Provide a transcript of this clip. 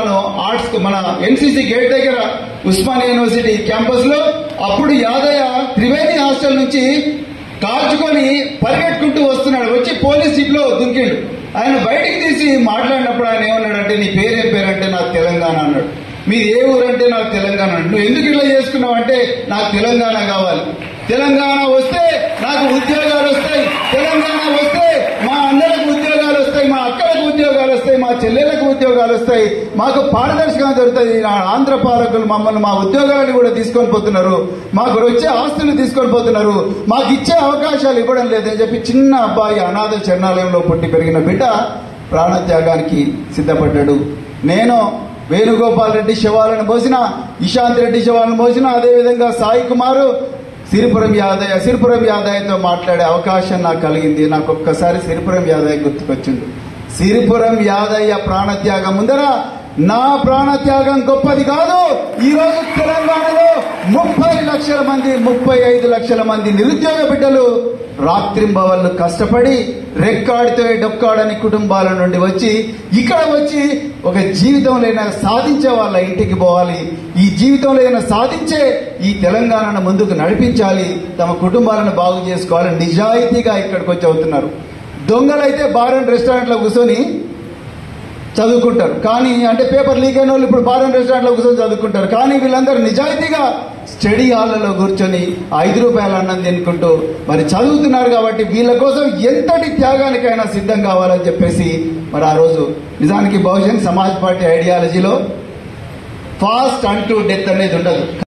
ఉన్నాను ఆర్ట్స్ మన NCC gate దగ్గర ఉస్మానియా యూనివర్సిటీ క్యాంపస్ లో అప్పుడు యాదయ్య త్రివేణి హాస్టల్ నుంచి కాల్చుకొని పరిగెట్టుకుంటూ వస్తున్నాడు వచ్చి పోలీస్ జీప్ లో దుంకిండు ఆయన బయటికి తీసి మాట్లాడినప్పుడు ఆయన ఏమన్నాడంటే నీ పేరేం పేరంటే నాకు తెలంగాణ అన్నాడు మీది ఏ ఊరంటే నాకు తెలంగాణ అన్నాడు నువ్వు ఎందుకు ఇట్లా చేసుకున్నావు అంటే నాకు తెలంగాణ కావాలి తెలంగాణ వస్తే నాకు ఉద్యోగాలు వస్తాయి తెలంగాణ వస్తే మా అన్నలకు ఉద్యోగాలు వస్తాయి మా అక్కలకు ఉద్యోగాలు వస్తాయి మా చెల్లెలకు ఉద్యోగాలు వస్తాయి మాకు పారదర్శకంగా దొరుకుతుంది నా ఆంధ్ర పాలకులు మమ్మల్ని మా ఉద్యోగాలను కూడా తీసుకొని పోతున్నారు మాకు వచ్చే ఆస్తులు తీసుకొని పోతున్నారు మాకు ఇచ్చే అవకాశాలు ఇవ్వడం లేదని చెప్పి చిన్న అబ్బాయి అనాథ శరణాలయంలో పుట్టి పెరిగిన బిడ్డ ప్రాణత్యాగానికి సిద్ధపడ్డాడు నేను వేణుగోపాల్ రెడ్డి శవాలను మోసిన ఇశాంత్ రెడ్డి శవాలను మోసిన అదేవిధంగా సాయి కుమారు సిరిపురం యాదయ్య సిరిపురం యాదయ్యతో మాట్లాడే అవకాశం నాకు కలిగింది నాకు ఒక్కసారి సిరిపురం యాదయ్య గుర్తుకొచ్చింది సిరిపురం యాదయ్య ప్రాణత్యాగం ముందర నా ప్రాణత్యాగం గొప్పది కాదు ఈ రోజు తెలంగాణలో ముప్పై లక్షల మంది ముప్పై ఐదు లక్షల మంది నిరుద్యోగ బిడ్డలు రాత్రింబవళ్ళు కష్టపడి రెక్కాడితే డొక్కాడని కుటుంబాల నుండి వచ్చి ఇక్కడ వచ్చి ఒక జీవితంలో అయినా సాధించే వాళ్ళ ఇంటికి పోవాలి ఈ జీవితంలో అయినా సాధించే ఈ తెలంగాణను ముందుకు నడిపించాలి తమ కుటుంబాలను బాగు చేసుకోవాలి నిజాయితీగా ఇక్కడికి వచ్చి అవుతున్నారు దొంగలైతే బార్ అండ్ రెస్టారెంట్లో కూర్చొని చదువుకుంటారు కానీ అంటే పేపర్ లీక్ అయిన వాళ్ళు ఇప్పుడు బార్ అండ్ రెస్టారెంట్లో కూర్చొని చదువుకుంటారు కానీ వీళ్ళందరూ నిజాయితీగా స్టడీ హాళ్లలో కూర్చొని ఐదు రూపాయల అన్నం తినుకుంటూ మరి చదువుతున్నారు కాబట్టి వీళ్ళ కోసం ఎంతటి త్యాగానికైనా సిద్ధం కావాలని చెప్పేసి మరి ఆ రోజు నిజానికి బహుజన్ సమాజ్ పార్టీ ఐడియాలజీలో ఫాస్ట్ అంటూ డెత్ అనేది ఉండదు